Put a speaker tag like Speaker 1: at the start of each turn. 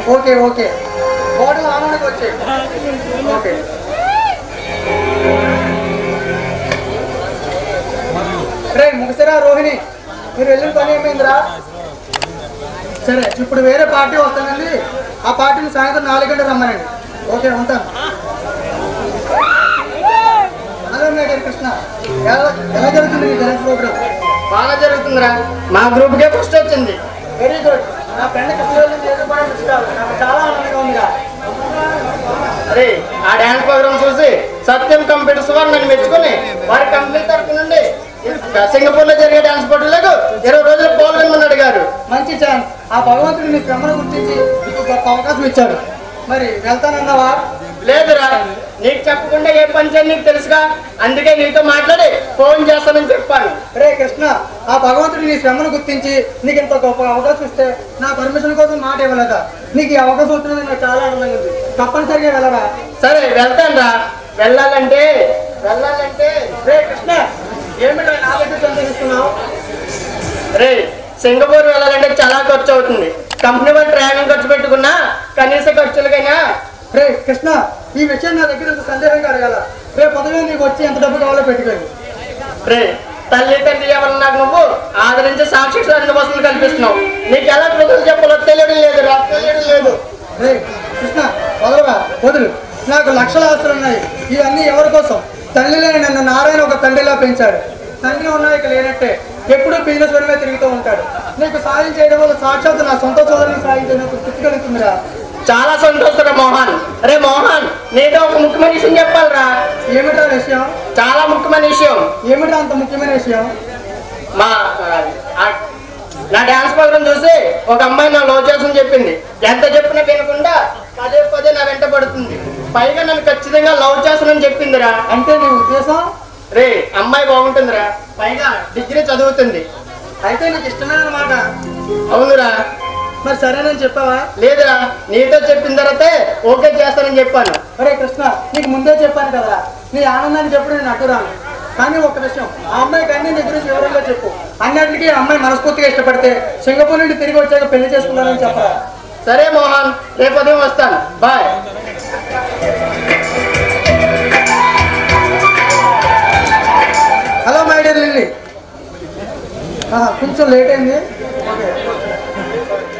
Speaker 1: okay okay bottle ఆనందకి వచ్చే okay రే ముగిసిరా రోహిణి మీరు వెళ్ళిన పని ఏమైందిరా సరే ఇప్పుడు వేరే పార్టీ వస్తానండి ఆ పార్టీని సాయంత్రం నాలుగు గంటలు రమ్మనండి ఓకే ఉంటాను హలో మేడం కృష్ణ ఎలా ఎలా జరుగుతుంది మీ డాన్స్ ప్రోగ్రామ్
Speaker 2: బాగా జరుగుతుందిరా మా గ్రూప్కే ఫస్ట్ వచ్చింది
Speaker 1: వెరీ గుడ్ నా ఫ్రెండ్ కృష్ణ ఏదో కూడా మిస్ కాదు నాకు చాలా ఆనందంగా ఉందిరా
Speaker 2: అరే ఆ డాన్స్ ప్రోగ్రామ్ చూసి సత్యం కంప్యూటర్స్ వారు నన్ను మెచ్చుకుని వారి కంపెనీ తరఫు నుండి సింగపూర్ లో జరిగే డాన్స్ పోటీలకు ఇరవై రోజులు పాల్గొనమని అడిగారు
Speaker 1: మంచి ఛాన్స్ ఆ భగవంతుడు నీ శ్రమను గుర్తించి నీకు గొప్ప అవకాశం ఇచ్చాడు మరి వెళ్తానన్నావా
Speaker 2: లేదురా నీకు చెప్పకుండా ఏ పని చేయని నీకు తెలుసుగా అందుకే నీతో మాట్లాడి ఫోన్ చేస్తానని చెప్పాను
Speaker 1: రే కృష్ణ ఆ భగవంతుడు నీ శ్రమను గుర్తించి నీకు ఇంత గొప్ప అవకాశం ఇస్తే నా పర్మిషన్ కోసం మాట ఇవ్వలేదా నీకు ఈ అవకాశం వచ్చినది నాకు చాలా ఆనందంగా ఉంది తప్పనిసరిగా వెళ్ళరా
Speaker 2: సరే వెళ్తానురా వెళ్ళాలంటే వెళ్ళాలంటే
Speaker 1: రే కృష్ణ ఏమిటో నా దగ్గర సందేహిస్తున్నావు
Speaker 2: రే సింగపూర్ వెళ్ళాలంటే చాలా ఖర్చు అవుతుంది కంపెనీ వాళ్ళు ట్రావెలింగ్ ఖర్చు పెట్టుకున్నా కనీస ఖర్చులకైనా
Speaker 1: రే కృష్ణ ఈ విషయం నా దగ్గర ఇంత సందేహంగా అడగాల రేపు ఉదయం నీకు వచ్చి ఎంత డబ్బు కావాలో పెట్టుకోండి
Speaker 2: రే తల్లి తండ్రి ఎవరు నాకు నువ్వు ఆదరించి సాక్షి రెండు వసతులు కల్పిస్తున్నావు నీకు ఎలా కృతులు చెప్పాలో తెలియడం లేదురా తెలియడం లేదు
Speaker 1: రే కృష్ణ వదలరా వదులు నాకు లక్షల ఆస్తులు ఉన్నాయి ఇవన్నీ ఎవరి కోసం తల్లి లేని నన్ను నారాయణ ఒక తండ్రిలా పెంచాడు తండ్రి ఉన్నా ఇక లేనట్టే ఎప్పుడూ బిజినెస్ పని మీద తిరుగుతూ ఉంటాడు నీకు సాయం చేయడం వల్ల సాక్షాత్ నా సొంత సోదరుని సాయం చేయడానికి తృప్తి కలుగుతుందిరా
Speaker 2: చాలా సంతోషరా మోహన్ రే మోహన్ నీతో ఒక ముఖ్యమైన విషయం చెప్పాలిరా
Speaker 1: ఏమిటా విషయం
Speaker 2: చాలా ముఖ్యమైన విషయం
Speaker 1: ఏమిటా అంత ముఖ్యమైన విషయం
Speaker 2: మా ఆ, నా డాన్స్ ప్రోగ్రామ్ చూసి ఒక అమ్మాయి నా లవ్ చేసని చెప్పింది ఎంత చెప్పినా వినకుండా పదే పదే నా వెంట పడుతుంది పైగా నన్ను ఖచ్చితంగా లవ్ చేస్తానని చెప్పిందిరా
Speaker 1: అంటే నీ ఉద్దేశం
Speaker 2: రే అమ్మాయి బాగుంటుందిరా పైగా డిగ్రీ చదువుతుంది
Speaker 1: అయితే నీకు ఇష్టమైన మాట
Speaker 2: అవునురా
Speaker 1: మరి సరేనని చెప్పావా
Speaker 2: లేదురా నీతో చెప్పిన తర్వాతే ఓకే చేస్తానని చెప్పాను
Speaker 1: ఒరే కృష్ణ నీకు ముందే చెప్పాను కదా నీ ఆనందాన్ని చెప్పు నేను అడ్డురాను కానీ ఒక విషయం ఆ అమ్మాయికి అన్ని నీ గురించి వివరంగా చెప్పు అన్నిటికీ ఆ అమ్మాయి మనస్ఫూర్తిగా ఇష్టపడితే సింగపూర్ నుండి తిరిగి వచ్చాక పెళ్లి చేసుకున్నానని చెప్పరా
Speaker 2: సరే మోహన్ రేపు ఉదయం వస్తాను bye
Speaker 1: hello my dear Lily ఆహా, కొంచెం లేట్ అయింది ఓకే